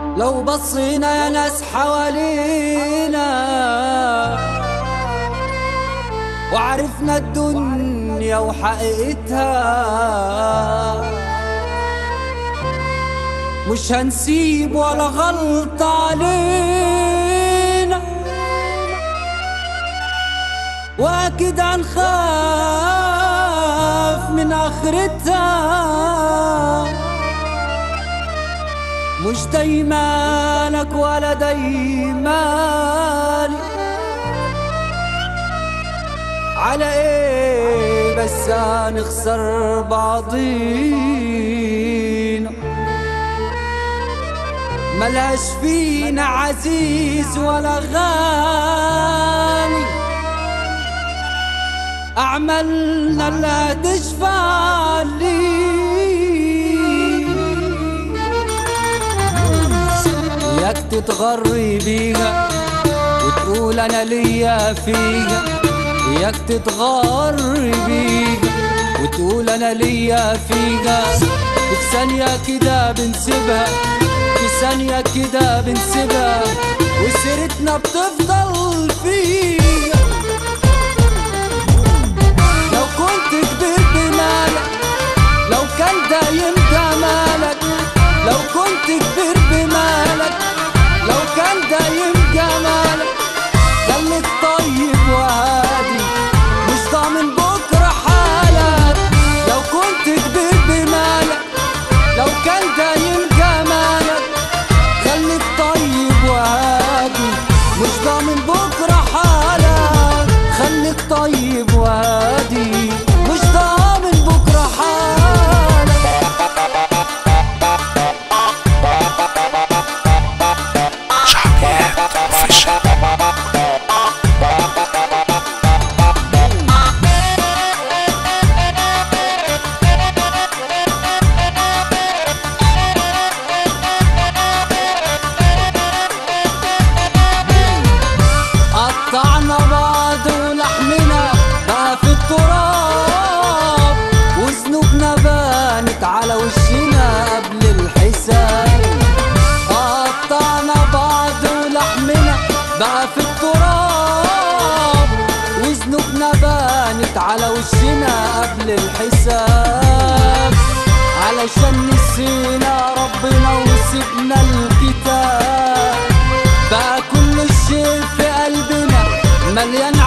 لو بصينا يا ناس حوالينا وعرفنا الدنيا وحقيقتها مش هنسيب ولا غلطة علينا واكيد هنخاف من اخرتها مش دايمانك ولا دايماني على ايه بس هنخسر بعضينا ملهاش فينا عزيز ولا غالي أعمالنا اللي تشفع لي ياك تتغري بيها وتقول أنا ليا فيها ياك تتغري بيها وتقول أنا ليا فيها وفي ثانية كده بنسيبها في ثانية كده بنسيبها وسيرتنا بتفضل فيها لو كنت كبير بمالك لو كان دايم جمالك لو كنت كبير بمالك لو كان دايم جمالك خليك طيب وهادي مش ضامن بكرة حالك لو كنت كبير بمالك لو كان دايم جمالك خليك طيب وهادي مش ضامن بكرة حالك خليك طيب وهادي مش ضامن بكرة حالك شعبيات اوفيشال قطعنا بعض ولحمنا بقى في التراب وذنوبنا بانت على وشنا قبل الحساب قطعنا بعض ولحمنا بقى في التراب وذنوبنا بانت على وشنا قبل الحساب علشان نسينا ربنا وسيبنا الكتاب بقى كل شيء في قلبنا مليان